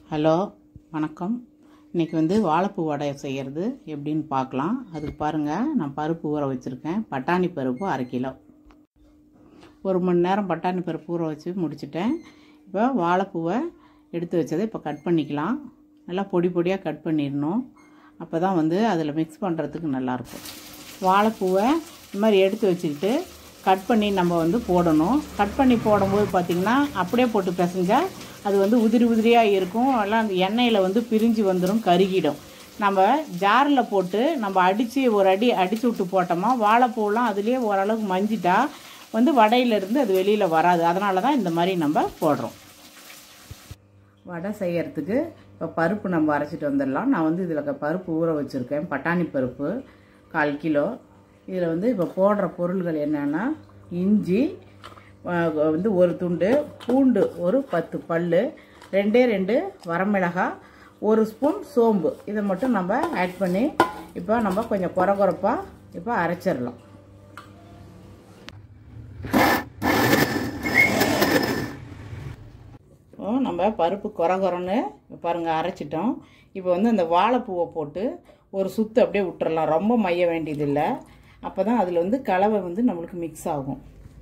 hello வணக்கம் இன்றைக்கி வந்து வாழைப்பூ வடை செய்கிறது எப்படின்னு பார்க்கலாம் அதுக்கு பாருங்கள் நான் பருப்பு ஊற வச்சுருக்கேன் பட்டாணி பருப்பு அரை கிலோ ஒரு மணி நேரம் பட்டாணி பருப்பு ஊற வச்சு முடிச்சிட்டேன் இப்போ வாழைப்பூவை எடுத்து வச்சதை இப்போ கட் பண்ணிக்கலாம் நல்லா பொடி பொடியாக கட் பண்ணிடணும் அப்போ தான் வந்து அதில் மிக்ஸ் பண்ணுறதுக்கு நல்லாயிருக்கும் வாழைப்பூவை இந்த மாதிரி எடுத்து வச்சுக்கிட்டு கட் பண்ணி நம்ம வந்து போடணும் கட் பண்ணி போடும்போது பார்த்திங்கன்னா அப்படியே போட்டு பிசைஞ்சால் அது வந்து உதிரி உதிரியாக இருக்கும் எல்லாம் அந்த எண்ணெயில் வந்து பிரிஞ்சு வந்துடும் கருகிடும் நம்ம ஜாரில் போட்டு நம்ம அடித்து ஒரு அடி அடித்து விட்டு போட்டோமா வாழைப்பூலாம் அதுலேயே ஓரளவுக்கு மஞ்சிட்டா வந்து வடையிலேருந்து அது வெளியில் வராது அதனால தான் இந்த மாதிரி நம்ம போடுறோம் வடை செய்யறதுக்கு இப்போ பருப்பு நம்ம அரைச்சிட்டு வந்துடலாம் நான் வந்து இதில் பருப்பு ஊற வச்சுருக்கேன் பட்டாணி பருப்பு கால் கிலோ இதில் வந்து இப்போ போடுற பொருள்கள் என்னென்னா இஞ்சி வந்து ஒரு துண்டு பூண்டு ஒரு பத்து பல் ரெண்டே ரெண்டு வரமிளகாய் ஒரு ஸ்பூன் சோம்பு இதை மட்டும் நம்ம ஆட் பண்ணி இப்போ நம்ம கொஞ்சம் குறை குறைப்பாக இப்போ அரைச்சிடலாம் நம்ம பருப்பு குறை குறைன்னு பாருங்கள் அரைச்சிட்டோம் இப்போ வந்து அந்த வாழைப்பூவை போட்டு ஒரு சுத்து அப்படியே விட்டுறலாம் ரொம்ப மைய வேண்டியதில்லை அப்போ தான் அதில் வந்து கலவை வந்து நம்மளுக்கு மிக்ஸ் ஆகும்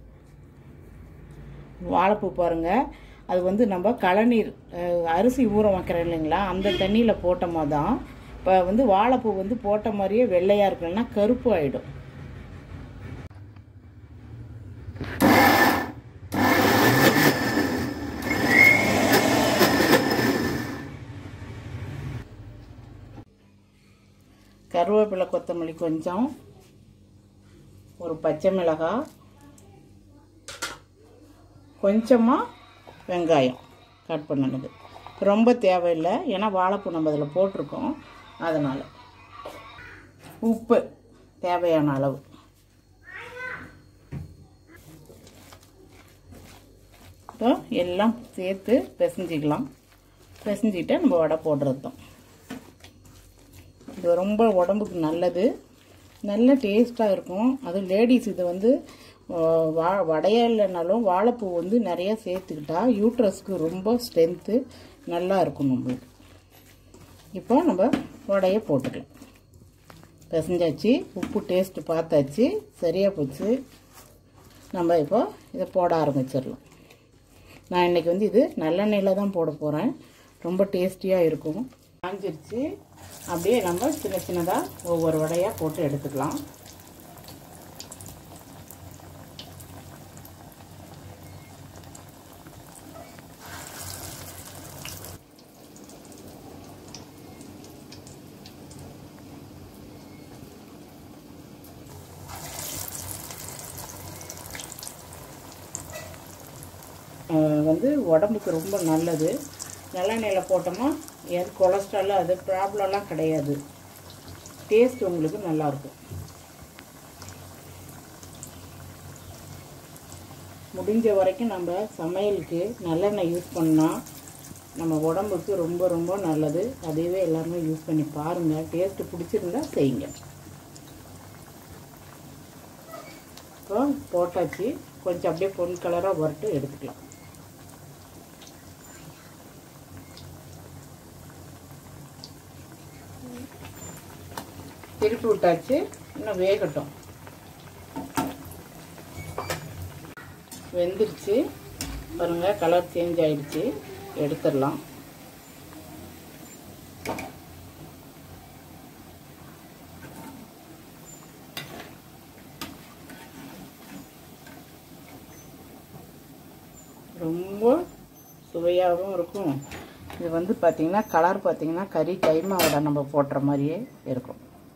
வாழைப்பூ பாருங்கள் அது வந்து நம்ம களநீர் அரிசி ஊற வைக்கிறோம் இல்லைங்களா அந்த தண்ணியில் போட்டோமா தான் இப்போ வந்து வாழைப்பூ வந்து போட்ட மாதிரியே வெள்ளையாக இருக்கணும்னா கருப்பு ஆகிடும் கருவேப்பிலை கொத்தமல்லி கொஞ்சம் ஒரு பச்சை மிளகாய் கொஞ்சமாக வெங்காயம் கட் பண்ணினது ரொம்ப தேவையில்லை ஏன்னா வாழைப்பூ நம்ம அதில் போட்டிருக்கோம் அதனால் உப்பு தேவையான அளவு இப்போ எல்லாம் சேர்த்து பிசைஞ்சிக்கலாம் பிசைஞ்சிட்டு நம்ம வடை போடுறது தான் இது ரொம்ப உடம்புக்கு நல்லது நல்ல டேஸ்ட்டாக இருக்கும் அதுவும் லேடிஸ் இதை வந்து வா வடையா இல்லைனாலும் வாழைப்பூ வந்து நிறையா சேர்த்துக்கிட்டா யூட்ரஸ்க்கு ரொம்ப ஸ்ட்ரென்த்து நல்லா இருக்கும் நம்மளுக்கு இப்போ நம்ம வடையை போட்டுக்கலாம் பிசைஞ்சாச்சு உப்பு டேஸ்ட்டு பார்த்தாச்சு சரியாக போச்சு நம்ம இப்போ இதை போட ஆரம்பிச்சிடலாம் நான் இன்றைக்கி வந்து இது நல்லெண்ணெயில் தான் போட போகிறேன் ரொம்ப டேஸ்டியாக இருக்கும் காஞ்சிருச்சு அப்படியே நம்ம சின்ன சின்னதாக ஒவ்வொரு வடையாக போட்டு எடுத்துக்கலாம் வந்து உடம்புக்கு ரொம்ப நல்லது நல்லெண்ணெயில் போட்டோமா எது கொலஸ்ட்ரால் அது ப்ராப்ளம்லாம் கிடையாது டேஸ்ட் உங்களுக்கு நல்லாயிருக்கும் முடிஞ்ச வரைக்கும் நம்ம சமையலுக்கு நல்லெண்ணெய் யூஸ் பண்ணால் நம்ம உடம்புக்கு ரொம்ப ரொம்ப நல்லது அதையவே எல்லாருமே யூஸ் பண்ணி பாருங்கள் டேஸ்ட்டு பிடிச்சிருந்தா செய்யுங்க இப்போ போட்டாச்சு கொஞ்சம் அப்படியே பொன் கலராக வறுட்டு எடுத்துக்கலாம் திருப்பி விட்டாச்சு இன்னும் வேகட்டும் வெந்துருச்சு பாருங்க கலர் சேஞ்ச் ஆயிடுச்சு எடுத்துடலாம் ரொம்ப சுவையாகவும் இருக்கும் இது வந்து பார்த்திங்கன்னா கலர் பார்த்திங்கன்னா கறி கைமாவோட நம்ம போட்டுற மாதிரியே இருக்கும்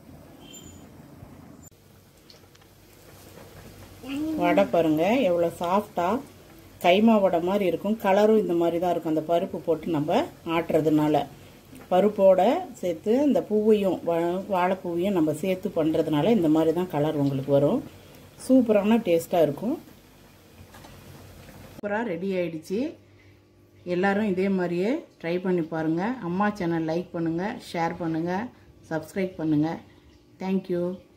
வடை பாருங்கள் எவ்வளோ சாஃப்டாக கைமா வடை மாதிரி இருக்கும் கலரும் இந்த மாதிரி தான் இருக்கும் அந்த பருப்பு போட்டு நம்ம ஆட்டுறதுனால பருப்போட சேர்த்து இந்த பூவையும் வாழைப்பூவையும் நம்ம சேர்த்து பண்ணுறதுனால இந்த மாதிரி தான் கலர் உங்களுக்கு வரும் சூப்பரான டேஸ்ட்டாக இருக்கும் சூப்பராக ரெடி ஆயிடுச்சு எல்லோரும் இதே மாதிரியே ட்ரை பண்ணி பாருங்கள் அம்மா சேனல் லைக் பண்ணுங்கள் ஷேர் பண்ணுங்கள் சப்ஸ்கிரைப் பண்ணுங்கள் தேங்க்யூ